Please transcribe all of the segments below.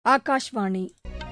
ஆகாஷ்வாணி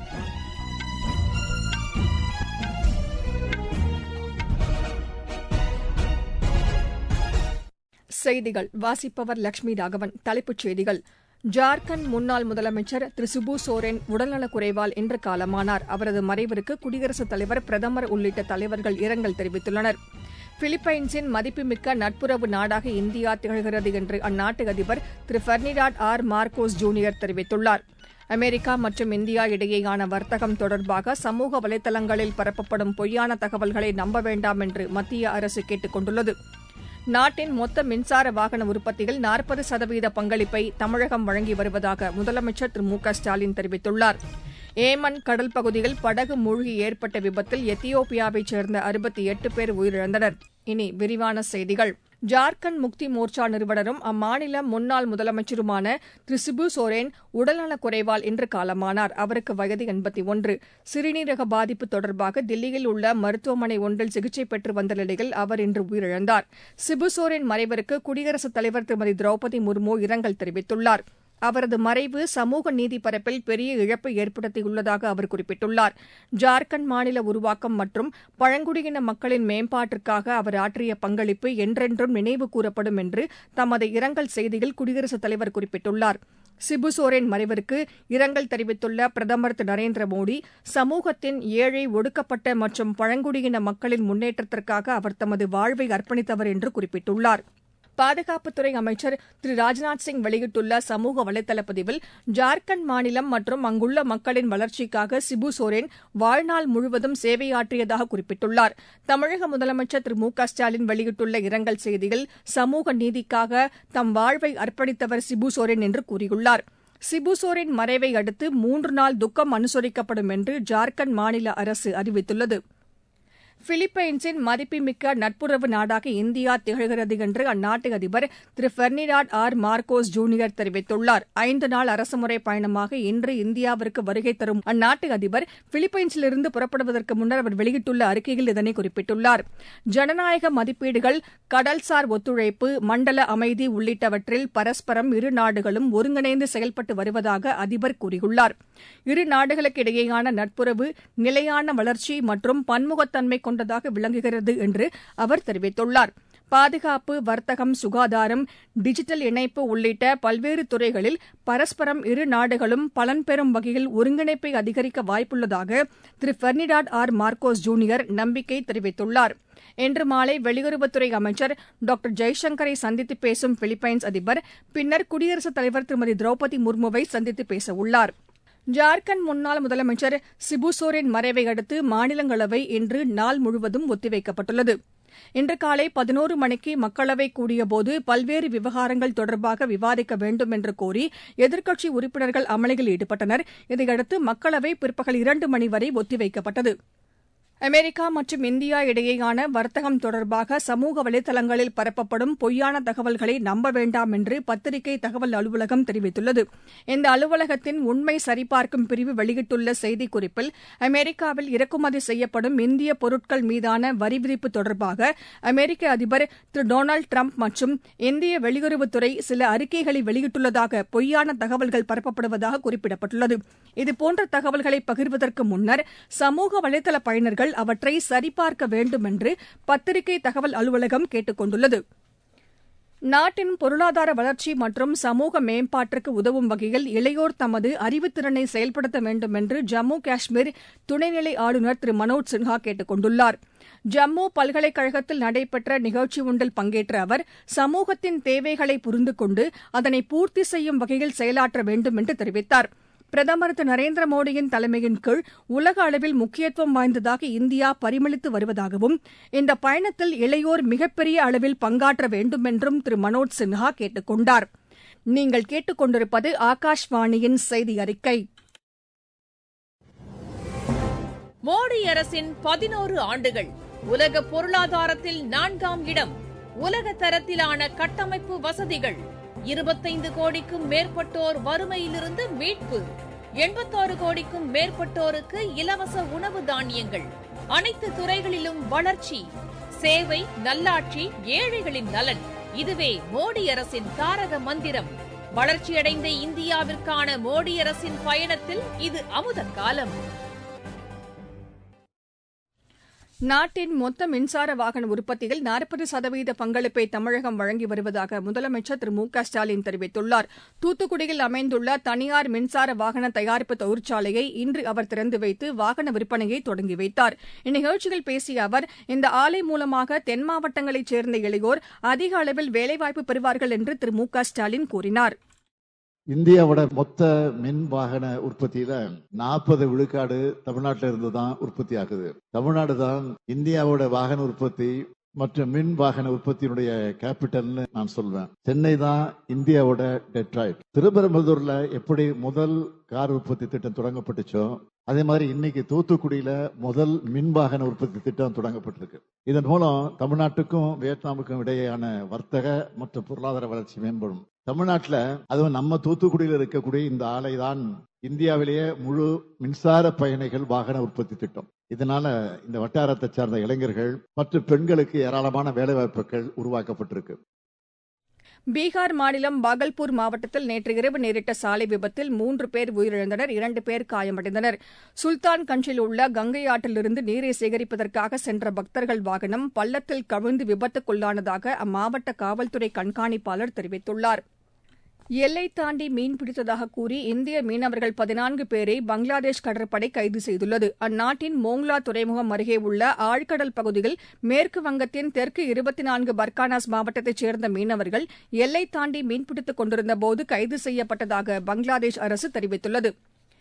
செய்திகள் வாசிப்பவர் லட்சுமி ராகவன் தலைப்புச் செய்திகள் ஜார்க்கண்ட் முன்னாள் முதலமைச்சர் திரு சிபு சோரென் உடல்நலக் குறைவால் இன்று காலமானார் அவரது மறைவிற்கு குடியரசுத் தலைவர் பிரதமர் உள்ளிட்ட தலைவர்கள் இரங்கல் தெரிவித்துள்ளனர் பிலிப்பைன்ஸின் மதிப்புமிக்க நட்புறவு நாடாக இந்தியா திகழ்கிறது என்று அந்நாட்டு அதிபர் திரு பெர்னிடாட் ஆர் மார்கோஸ் ஜூனியர் தெரிவித்துள்ளார் அமெரிக்கா மற்றும் இந்தியா இடையேயான வர்த்தகம் தொடர்பாக சமூக வலைதளங்களில் பரப்பப்படும் பொய்யான தகவல்களை நம்ப வேண்டாம் என்று மத்திய அரசு கேட்டுக் கொண்டுள்ளது நாட்டின் மொத்த மின்சார வாகன உற்பத்தியில் நாற்பது சதவீத பங்களிப்பை தமிழகம் வழங்கி வருவதாக முதலமைச்சர் திரு மு க ஸ்டாலின் தெரிவித்துள்ளார் ஏமன் கடல் பகுதியில் படகு மூழ்கி ஏற்பட்ட விபத்தில் எத்தியோப்பியாவைச் சேர்ந்த அறுபத்தி எட்டு பேர் உயிரிழந்தனர் இனி விரிவான செய்திகள் ஜார்க்கண்ட் முக்தி மோர்ச்சா நிறுவனரும் அம்மாநில முன்னாள் முதலமைச்சருமான திரு சிபு சோரேன் உடல்நலக் குறைவால் இன்று காலமானார் அவருக்கு வயது எண்பத்தி ஒன்று சிறுநீரக பாதிப்பு தொடர்பாக தில்லியில் உள்ள மருத்துவமனை ஒன்றில் சிகிச்சை பெற்று வந்த நிலையில் அவர் இன்று உயிரிழந்தார் சிபு சோரேன் மறைவிற்கு குடியரசுத் தலைவர் திருமதி திரௌபதி முர்மு இரங்கல் தெரிவித்துள்ளார் அவரது மறைவு சமூக நீதி பரப்பில் பெரிய இழப்பை ஏற்படுத்தியுள்ளதாக அவர் குறிப்பிட்டுள்ளார் ஜார்க்கண்ட் மாநில உருவாக்கம் மற்றும் பழங்குடியின மக்களின் மேம்பாட்டிற்காக அவர் ஆற்றிய பங்களிப்பு என்றென்றும் நினைவு கூறப்படும் என்று தமது இரங்கல் செய்தியில் குடியரசுத் தலைவர் குறிப்பிட்டுள்ளார் சிபு சோரேன் மறைவிற்கு இரங்கல் தெரிவித்துள்ள பிரதமர் திரு நரேந்திர மோடி சமூகத்தின் ஏழை ஒடுக்கப்பட்ட மற்றும் பழங்குடியின மக்களின் முன்னேற்றத்திற்காக அவர் தமது வாழ்வை அர்ப்பணித்தவர் என்று குறிப்பிட்டுள்ளார் பாதுகாப்புத்துறை அமைச்சர் திரு ராஜ்நாத் சிங் வெளியிட்டுள்ள சமூக வலைதள பதிவில் ஜார்க்கண்ட் மாநிலம் மற்றும் அங்குள்ள மக்களின் வளர்ச்சிக்காக சிபு சோரேன் வாழ்நாள் முழுவதும் சேவையாற்றியதாக குறிப்பிட்டுள்ளார் தமிழக முதலமைச்சர் திரு மு க ஸ்டாலின் வெளியிட்டுள்ள இரங்கல் செய்தியில் சமூக நீதிக்காக தம் வாழ்வை அர்ப்பணித்தவர் சிபு சோரேன் என்று கூறியுள்ளார் சிபு சோரேன் மறைவை அடுத்து மூன்று நாள் துக்கம் அனுசரிக்கப்படும் என்று ஜார்க்கண்ட் மாநில அரசு அறிவித்துள்ளது பிலிப்பைன்ஸின் மதிப்புமிக்க நட்புறவு நாடாக இந்தியா திகழ்கிறது என்று அந்நாட்டு அதிபர் திரு பெர்னிடாட் ஆர் மார்கோஸ் ஜூனியர் தெரிவித்துள்ளார் ஐந்து நாள் அரசுமுறை பயணமாக இன்று இந்தியாவிற்கு வருகை தரும் அந்நாட்டு அதிபர் பிலிப்பைன்ஸிலிருந்து புறப்படுவதற்கு முன்னர் அவர் வெளியிட்டுள்ள அறிக்கையில் இதனை குறிப்பிட்டுள்ளார் ஜனநாயக மதிப்பீடுகள் கடல்சார் ஒத்துழைப்பு மண்டல அமைதி உள்ளிட்டவற்றில் பரஸ்பரம் இரு நாடுகளும் ஒருங்கிணைந்து செயல்பட்டு வருவதாக அதிபர் கூறியுள்ளார் இரு நாடுகளுக்கு இடையேயான நட்புறவு நிலையான வளர்ச்சி மற்றும் பன்முகத்தன்மை கொண்டதாக விளங்குகிறது என்று அவர் தெரிவித்துள்ளார் பாதுகாப்பு வர்த்தகம் சுகாதாரம் டிஜிட்டல் இணைப்பு உள்ளிட்ட பல்வேறு துறைகளில் பரஸ்பரம் இரு நாடுகளும் பலன் பெறும் வகையில் ஒருங்கிணைப்பை அதிகரிக்க வாய்ப்புள்ளதாக திரு பெர்னிடாட் ஆர் மார்கோஸ் ஜூனியர் நம்பிக்கை தெரிவித்துள்ளார் இன்று மாலை வெளியுறவுத்துறை அமைச்சர் டாக்டர் ஜெய்சங்கரை சந்தித்து பேசும் பிலிப்பைன்ஸ் அதிபர் பின்னர் குடியரசுத் தலைவர் திருமதி திரௌபதி முர்முவை சந்தித்து பேசவுள்ளார் ஜார்க்கண்ட் முன்னாள் முதலமைச்சர் சிபு சோரேன் மறைவை அடுத்து மாநிலங்களவை இன்று நாள் முழுவதும் ஒத்திவைக்கப்பட்டுள்ளது இன்று காலை பதினோரு மணிக்கு மக்களவை கூடியபோது பல்வேறு விவகாரங்கள் தொடர்பாக விவாதிக்க வேண்டும் என்று கோரி எதிர்க்கட்சி உறுப்பினர்கள் அமளியில் ஈடுபட்டனர் இதையடுத்து மக்களவை பிற்பகல் இரண்டு மணி வரை ஒத்திவைக்கப்பட்டது அமெரிக்கா மற்றும் இந்தியா இடையேயான வர்த்தகம் தொடர்பாக சமூக வலைதளங்களில் பரப்பப்படும் பொய்யான தகவல்களை நம்ப வேண்டாம் என்று பத்திரிகை தகவல் அலுவலகம் தெரிவித்துள்ளது இந்த அலுவலகத்தின் உண்மை சரிபார்க்கும் பிரிவு வெளியிட்டுள்ள செய்திக்குறிப்பில் அமெரிக்காவில் இறக்குமதி செய்யப்படும் இந்திய பொருட்கள் மீதான வரி விதிப்பு தொடர்பாக அமெரிக்க அதிபர் திரு டொனால்டு டிரம்ப் மற்றும் இந்திய வெளியுறவுத்துறை சில அறிக்கைகளை வெளியிட்டுள்ளதாக பொய்யான தகவல்கள் பரப்பப்படுவதாக குறிப்பிடப்பட்டுள்ளது இதுபோன்ற தகவல்களை பகிர்வதற்கு முன்னர் சமூக வலைதள பயனர்கள் அவற்றை சரிபார்க்க வேண்டும் என்று பத்திரிகை தகவல் அலுவலகம் கேட்டுக் கொண்டுள்ளது நாட்டின் பொருளாதார வளர்ச்சி மற்றும் சமூக மேம்பாட்டிற்கு உதவும் வகையில் இளையோர் தமது அறிவுத்திறனை செயல்படுத்த வேண்டும் என்று ஜம்மு காஷ்மீர் துணைநிலை ஆளுநர் திரு மனோஜ் சின்ஹா கேட்டுக் கொண்டுள்ளார் ஜம்மு பல்கலைக்கழகத்தில் நடைபெற்ற நிகழ்ச்சி ஒன்றில் பங்கேற்ற அவர் சமூகத்தின் தேவைகளை புரிந்து கொண்டு அதனை பூர்த்தி செய்யும் வகையில் செயலாற்ற வேண்டும் என்று தெரிவித்தாா் பிரதமர் திரு நரேந்திர மோடியின் தலைமையின் கீழ் உலக அளவில் முக்கியத்துவம் வாய்ந்ததாக இந்தியா பரிமளித்து வருவதாகவும் இந்த பயணத்தில் இளையோர் மிகப்பெரிய அளவில் பங்காற்ற வேண்டும் என்றும் திரு மனோஜ் சின்ஹா கேட்டுக் கொண்டார் நீங்கள் கேட்டுக் கொண்டிருப்பது ஆகாஷ்வாணியின் செய்தி அறிக்கை மோடி அரசின் பதினோரு ஆண்டுகள் உலக பொருளாதாரத்தில் நான்காம் இடம் உலக தரத்திலான கட்டமைப்பு வசதிகள் இருபத்தைந்து கோடிக்கும் மேற்பட்டோர் வறுமையிலிருந்து மீட்பு எண்பத்தாறு கோடிக்கும் மேற்பட்டோருக்கு இலவச உணவு தானியங்கள் அனைத்து துறைகளிலும் வளர்ச்சி சேவை நல்லாட்சி ஏழைகளின் நலன் இதுவே மோடி அரசின் தாரக மந்திரம் வளர்ச்சியடைந்த இந்தியாவிற்கான மோடி அரசின் பயணத்தில் இது அமுத காலம் நாட்டின் மொத்த மின்சார வாகன உற்பத்தியில் நாற்பது சதவீத பங்களிப்பை தமிழகம் வழங்கி வருவதாக முதலமைச்சர் திரு மு க ஸ்டாலின் தெரிவித்துள்ளார் தூத்துக்குடியில் அமைந்துள்ள தனியார் மின்சார வாகன தயாரிப்பு தொழிற்சாலையை இன்று அவர் திறந்து வைத்து வாகன விற்பனையை தொடங்கி வைத்தார் இந்நிகழ்ச்சியில் பேசிய அவர் இந்த ஆலை மூலமாக தென் மாவட்டங்களைச் சேர்ந்த இளையோர் அதிக அளவில் வேலைவாய்ப்பு பெறுவார்கள் என்று திரு மு க ஸ்டாலின் கூறினார் இந்தியாவோட மொத்த மின் வாகன உற்பத்தியில நாற்பது விழுக்காடு தமிழ்நாட்டில இருந்து தான் உற்பத்தி ஆகுது தமிழ்நாடு தான் இந்தியாவோட வாகன உற்பத்தி மற்றும் மின் வாகன உற்பத்தியினுடைய கேபிட்டல்னு நான் சொல்வேன் சென்னை தான் இந்தியாவோட டெட்ராய்ட் திருப்பரம்பலூர்ல எப்படி முதல் கார் உற்பத்தி திட்டம் தொடங்கப்பட்டுச்சோ அதே மாதிரி இன்னைக்கு தூத்துக்குடியில முதல் மின் வாகன உற்பத்தி திட்டம் தொடங்கப்பட்டிருக்கு இதன் மூலம் தமிழ்நாட்டுக்கும் வியட்நாமுக்கும் இடையேயான வர்த்தக மற்றும் பொருளாதார வளர்ச்சி மேம்படும் தமிழ்நாட்டில் அதுவும் நம்ம தூத்துக்குடியில் இருக்கக்கூடிய இந்த ஆலை தான் இந்தியாவிலேயே முழு மின்சார பயணிகள் வாகன உற்பத்தி திட்டம் இதனால இந்த வட்டாரத்தை சார்ந்த இளைஞர்கள் மற்றும் பெண்களுக்கு ஏராளமான வேலைவாய்ப்புகள் உருவாக்கப்பட்டிருக்கு பீகார் மாநிலம் பாகல்பூர் மாவட்டத்தில் நேற்று இரவு நேரிட்ட சாலை விபத்தில் மூன்று பேர் உயிரிழந்தனர் இரண்டு பேர் காயமடைந்தனர் சுல்தான்கஞ்சில் உள்ள கங்கை ஆற்றிலிருந்து நீரை சேகரிப்பதற்காக சென்ற பக்தர்கள் வாகனம் பள்ளத்தில் கவிழ்ந்து விபத்துக்குள்ளானதாக அம்மாவட்ட காவல்துறை கண்காணிப்பாளர் தெரிவித்துள்ளார் எல்லை தாண்டி மீன் பிடித்ததாக கூறி இந்திய மீனவர்கள் பதினான்கு பேரை பங்களாதேஷ் கடற்படை கைது செய்துள்ளது அந்நாட்டின் மோங்லா துறைமுகம் அருகே உள்ள ஆழ்கடல் பகுதியில் மேற்கு வங்கத்தின் தெற்கு இருபத்தி நான்கு பர்கானாஸ் மாவட்டத்தைச் சேர்ந்த மீனவர்கள் எல்லை தாண்டி மீன்பிடித்துக் கொண்டிருந்தபோது கைது செய்யப்பட்டதாக பங்களாதேஷ் அரசு தெரிவித்துள்ளது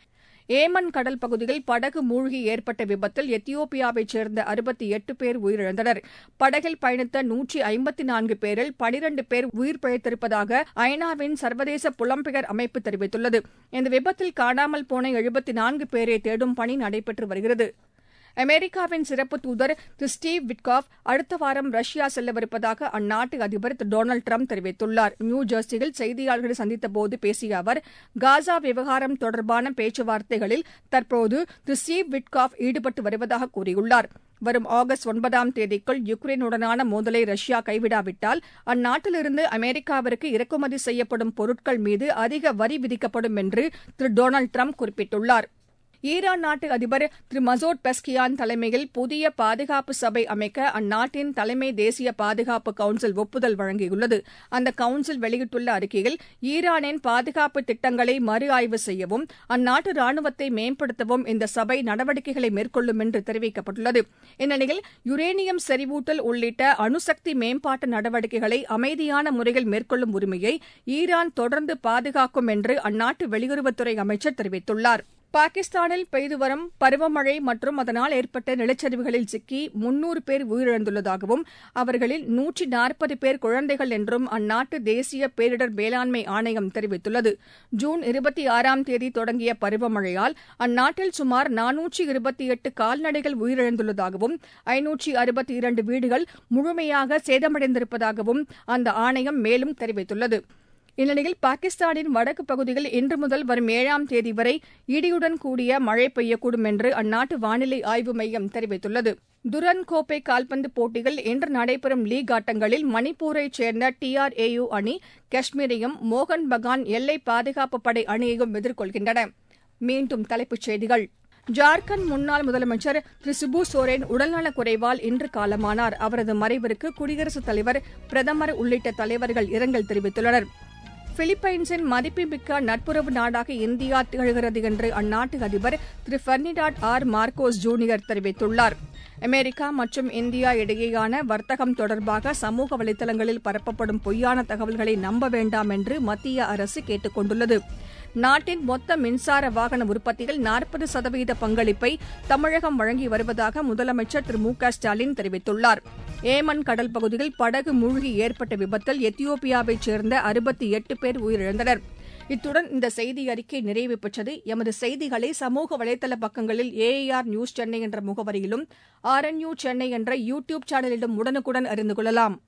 ஏமன் கடல் பகுதியில் படகு மூழ்கி ஏற்பட்ட விபத்தில் எத்தியோப்பியாவைச் சேர்ந்த அறுபத்தி எட்டு பேர் உயிரிழந்தனர் படகில் பயணித்த நூற்றி ஐம்பத்தி நான்கு பேரில் பனிரண்டு பேர் உயிர் பிழைத்திருப்பதாக ஐநாவின் சர்வதேச புலம்பெயர் அமைப்பு தெரிவித்துள்ளது இந்த விபத்தில் காணாமல் போன எழுபத்தி நான்கு பேரை தேடும் பணி நடைபெற்று வருகிறது அமெரிக்காவின் சிறப்பு தூதர் திரு ஸ்டீவ் விட்காஃப் அடுத்த வாரம் ரஷ்யா செல்லவிருப்பதாக அந்நாட்டு அதிபர் திரு டொனால்டு ட்ரம்ப் தெரிவித்துள்ளார் நியூ ஜெர்சியில் செய்தியாளர்களை சந்தித்தபோது பேசிய அவர் காசா விவகாரம் தொடர்பான பேச்சுவார்த்தைகளில் தற்போது திரு ஸ்டீவ் விட்காஃப் ஈடுபட்டு வருவதாக கூறியுள்ளார் வரும் ஆகஸ்ட் ஒன்பதாம் தேதிக்குள் யுக்ரைனுடனான மோதலை ரஷ்யா கைவிடாவிட்டால் அந்நாட்டிலிருந்து அமெரிக்காவிற்கு இறக்குமதி செய்யப்படும் பொருட்கள் மீது அதிக வரி விதிக்கப்படும் என்று திரு டொனால்டு ட்ரம்ப் குறிப்பிட்டுள்ளார் ஈரான் நாட்டு அதிபர் திரு மசோட் பெஸ்கியான் தலைமையில் புதிய பாதுகாப்பு சபை அமைக்க அந்நாட்டின் தலைமை தேசிய பாதுகாப்பு கவுன்சில் ஒப்புதல் வழங்கியுள்ளது அந்த கவுன்சில் வெளியிட்டுள்ள அறிக்கையில் ஈரானின் பாதுகாப்பு திட்டங்களை மறு ஆய்வு செய்யவும் அந்நாட்டு ராணுவத்தை மேம்படுத்தவும் இந்த சபை நடவடிக்கைகளை மேற்கொள்ளும் என்று தெரிவிக்கப்பட்டுள்ளது இந்நிலையில் யுரேனியம் செறிவூட்டல் உள்ளிட்ட அணுசக்தி மேம்பாட்டு நடவடிக்கைகளை அமைதியான முறையில் மேற்கொள்ளும் உரிமையை ஈரான் தொடர்ந்து பாதுகாக்கும் என்று அந்நாட்டு வெளியுறவுத்துறை அமைச்சர் தெரிவித்துள்ளார் பாகிஸ்தானில் பெய்து வரும் பருவமழை மற்றும் அதனால் ஏற்பட்ட நிலச்சரிவுகளில் சிக்கி முன்னூறு பேர் உயிரிழந்துள்ளதாகவும் அவர்களில் நூற்றி நாற்பது பேர் குழந்தைகள் என்றும் அந்நாட்டு தேசிய பேரிடர் மேலாண்மை ஆணையம் தெரிவித்துள்ளது ஜூன் இருபத்தி ஆறாம் தேதி தொடங்கிய பருவமழையால் அந்நாட்டில் சுமார் நானூற்றி இருபத்தி எட்டு கால்நடைகள் உயிரிழந்துள்ளதாகவும் ஐநூற்றி அறுபத்தி இரண்டு வீடுகள் முழுமையாக சேதமடைந்திருப்பதாகவும் அந்த ஆணையம் மேலும் தெரிவித்துள்ளது இந்நிலையில் பாகிஸ்தானின் வடக்கு பகுதியில் இன்று முதல் வரும் ஏழாம் தேதி வரை இடியுடன் கூடிய மழை பெய்யக்கூடும் என்று அந்நாட்டு வானிலை ஆய்வு மையம் தெரிவித்துள்ளது துரன் கோப்பை கால்பந்து போட்டியில் இன்று நடைபெறும் லீக் ஆட்டங்களில் மணிப்பூரைச் சேர்ந்த டிஆர்ஏயு அணி காஷ்மீரையும் மோகன் பகான் எல்லை பாதுகாப்பு படை அணியையும் எதிர்கொள்கின்றன மீண்டும் தலைப்புச் செய்திகள் ஜார்க்கண்ட் முன்னாள் முதலமைச்சர் திரு சிபு சோரன் உடல்நலக் குறைவால் இன்று காலமானார் அவரது மறைவிற்கு குடியரசுத் தலைவர் பிரதமர் உள்ளிட்ட தலைவர்கள் இரங்கல் தெரிவித்துள்ளனர் பிலிப்பைன்ஸின் மதிப்புமிக்க நட்புறவு நாடாக இந்தியா திகழ்கிறது என்று அந்நாட்டு அதிபர் திரு பெர்னிடாட் ஆர் மார்கோஸ் ஜூனியர் தெரிவித்துள்ளார் அமெரிக்கா மற்றும் இந்தியா இடையேயான வர்த்தகம் தொடர்பாக சமூக வலைதளங்களில் பரப்பப்படும் பொய்யான தகவல்களை நம்ப வேண்டாம் என்று மத்திய அரசு கேட்டுக் கொண்டுள்ளது நாட்டின் மொத்த மின்சார வாகன உற்பத்தியில் நாற்பது சதவீத பங்களிப்பை தமிழகம் வழங்கி வருவதாக முதலமைச்சர் திரு மு க ஸ்டாலின் தெரிவித்துள்ளார் ஏமன் கடல் பகுதியில் படகு மூழ்கி ஏற்பட்ட விபத்தில் எத்தியோப்பியாவைச் சேர்ந்த அறுபத்தி எட்டு பேர் உயிரிழந்தனர் இத்துடன் இந்த செய்தி அறிக்கை நிறைவு பெற்றது எமது செய்திகளை சமூக வலைதள பக்கங்களில் ஏஐஆர் நியூஸ் சென்னை என்ற முகவரியிலும் ஆர்என்யூ சென்னை என்ற யூ டியூப் சேனலிலும் உடனுக்குடன் அறிந்து கொள்ளலாம்